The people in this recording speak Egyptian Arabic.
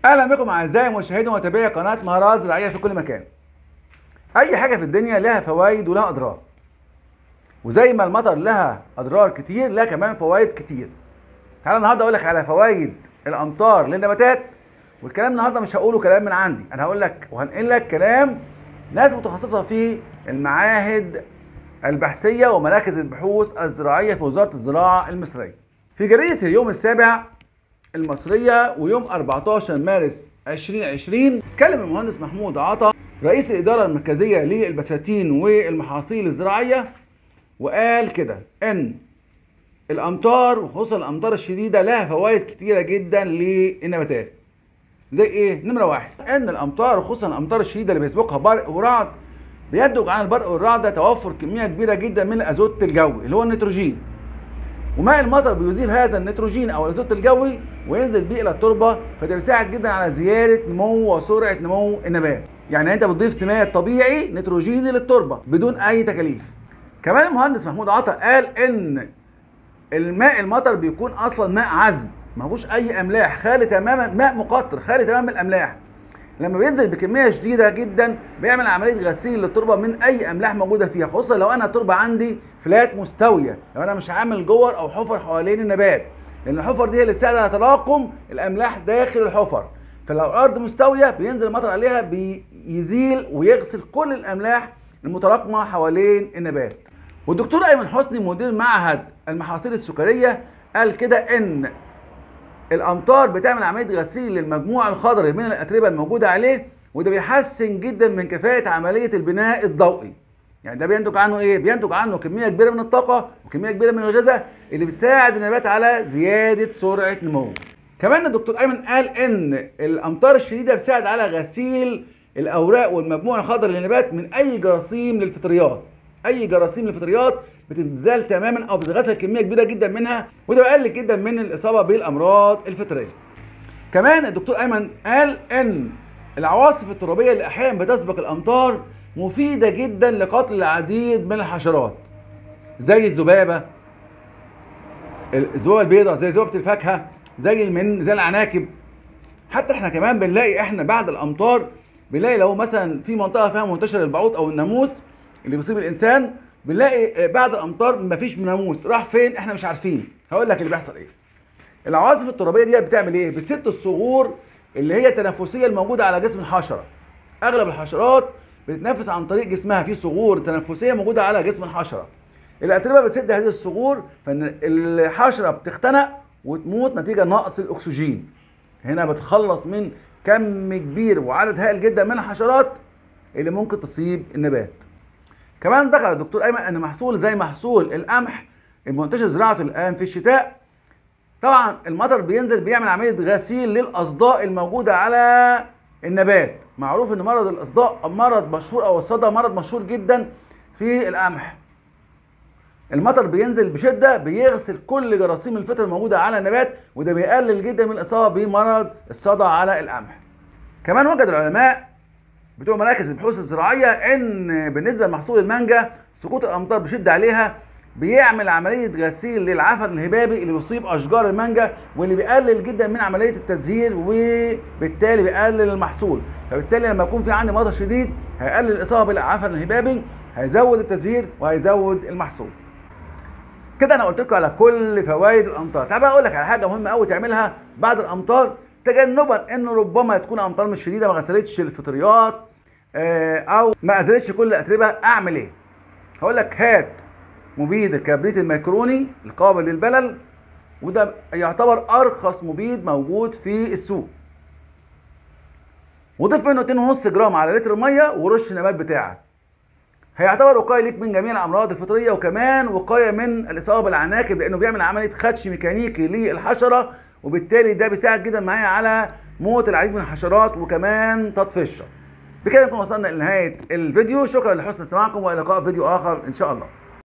اهلا بكم اعزائي مشاهدي ومتابعي قناه مهارات زراعيه في كل مكان. اي حاجه في الدنيا لها فوائد ولها اضرار. وزي ما المطر لها اضرار كتير لها كمان فوائد كتير. تعالى النهارده اقول لك على فوائد الامطار للنباتات والكلام النهارده مش هقوله كلام من عندي، انا هقول لك وهنقل لك كلام ناس متخصصه في المعاهد البحثيه ومراكز البحوث الزراعيه في وزاره الزراعه المصريه. في جريده اليوم السابع المصرية ويوم 14 مارس 2020 اتكلم المهندس محمود عطا رئيس الإدارة المركزية للبساتين والمحاصيل الزراعية وقال كده إن الأمطار وخصوصا الأمطار الشديدة لها فوائد كتيرة جدا للنباتات زي إيه؟ نمرة واحد إن الأمطار وخصوصا الأمطار الشديدة اللي بيسبقها برق ورعد بينتج عن البرق والرعد ده توفر كمية كبيرة جدا من الأزوت الجوي اللي هو النيتروجين وماء المطر بيذيب هذا النيتروجين او الازوت الجوي وينزل بيه الى التربه فده بيساعد جدا على زياده نمو وسرعه نمو النبات يعني انت بتضيف سماد طبيعي نيتروجيني للتربه بدون اي تكاليف كمان المهندس محمود عطا قال ان الماء المطر بيكون اصلا ماء عذب ما فيهوش اي املاح خالي تماما ماء مقطر خالي تماما من الاملاح لما بينزل بكميه شديده جدا بيعمل عمليه غسيل للتربه من اي املاح موجوده فيها خصوصا لو انا التربه عندي فلات مستويه لو انا مش عامل جور او حفر حوالين النبات لان الحفر دي هي اللي بتساعد على تراكم الاملاح داخل الحفر فلو الارض مستويه بينزل المطر عليها بيزيل ويغسل كل الاملاح المتراكمه حوالين النبات والدكتور ايمن حسني مدير معهد المحاصيل السكريه قال كده ان الامطار بتعمل عمليه غسيل للمجموع الخضري من الاتربه الموجوده عليه وده بيحسن جدا من كفاءه عمليه البناء الضوئي يعني ده بينتج عنه ايه بينتج عنه كميه كبيره من الطاقه وكميه كبيره من الغذاء اللي بتساعد النبات على زياده سرعه نموه كمان الدكتور ايمن قال ان الامطار الشديده بتساعد على غسيل الاوراق والمجموع الخضري للنبات من اي جراثيم للفطريات اي جراثيم للفطريات بتتزال تماما او بتتغسل كميه كبيره جدا منها وده بيقلل جدا من الاصابه بالامراض الفطريه. كمان الدكتور ايمن قال ان العواصف الترابيه اللي احيانا بتسبق الامطار مفيده جدا لقتل العديد من الحشرات زي الذبابه الذبابه البيضاء زي ذبابه الفاكهه زي المن زي العناكب حتى احنا كمان بنلاقي احنا بعد الامطار بنلاقي لو مثلا في منطقه فيها منتشر البعوض او الناموس اللي بيصيب الانسان بنلاقي بعد الامطار مفيش ناموس راح فين احنا مش عارفين هقول لك اللي بيحصل ايه العواصف الترابيه دي بتعمل ايه بتسد الصغور اللي هي التنفسيه الموجوده على جسم الحشره اغلب الحشرات بتتنفس عن طريق جسمها في صغور تنفسيه موجوده على جسم الحشره الاتربه بتسد هذه الصغور فان الحشره بتختنق وتموت نتيجه نقص الاكسجين هنا بتخلص من كم كبير وعدد هائل جدا من الحشرات اللي ممكن تصيب النبات كمان ذكر الدكتور ايمن ان محصول زي محصول القمح المنتشر زراعته الان في الشتاء طبعا المطر بينزل بيعمل عمليه غسيل للاصداء الموجوده على النبات معروف ان مرض الاصداء مرض مشهور او الصدى مرض مشهور جدا في القمح المطر بينزل بشده بيغسل كل جراثيم الفطر الموجوده على النبات وده بيقلل جدا من الاصابه بمرض الصدى على القمح كمان وجد العلماء بتوع مراكز البحوث الزراعيه ان بالنسبه لمحصول المانجا سقوط الامطار بشده عليها بيعمل عمليه غسيل للعفن الهبابي اللي بيصيب اشجار المانجا واللي بيقلل جدا من عمليه التزهير وبالتالي بيقلل المحصول فبالتالي لما يكون في عندي مطر شديد هيقلل الاصابه بالعفن الهبابي هيزود التزهير وهيزود المحصول كده انا قلت لكم على كل فوائد الامطار تعال بقى اقول لك على حاجه مهمه قوي تعملها بعد الامطار تجنبا ان ربما تكون امطار مش شديده ما غسلتش الفطريات او ما ازالتش كل الاتربه اعمل ايه هقول لك هات مبيد الكبريت الميكروني القابل للبلل وده يعتبر ارخص مبيد موجود في السوق وضيف منه 2.5 جرام على لتر ميه ورش النبات بتاعك هيعتبر وقايه ليك من جميع الامراض الفطريه وكمان وقايه من الاصابه بالعناكب لانه بيعمل عمليه خدش ميكانيكي للحشره وبالتالي ده بيساعد جدا معايا على موت العديد من الحشرات وكمان تطفيشها بكده نكون وصلنا لنهايه الفيديو شكرا لحسن سماعكم والى لقاء فيديو اخر ان شاء الله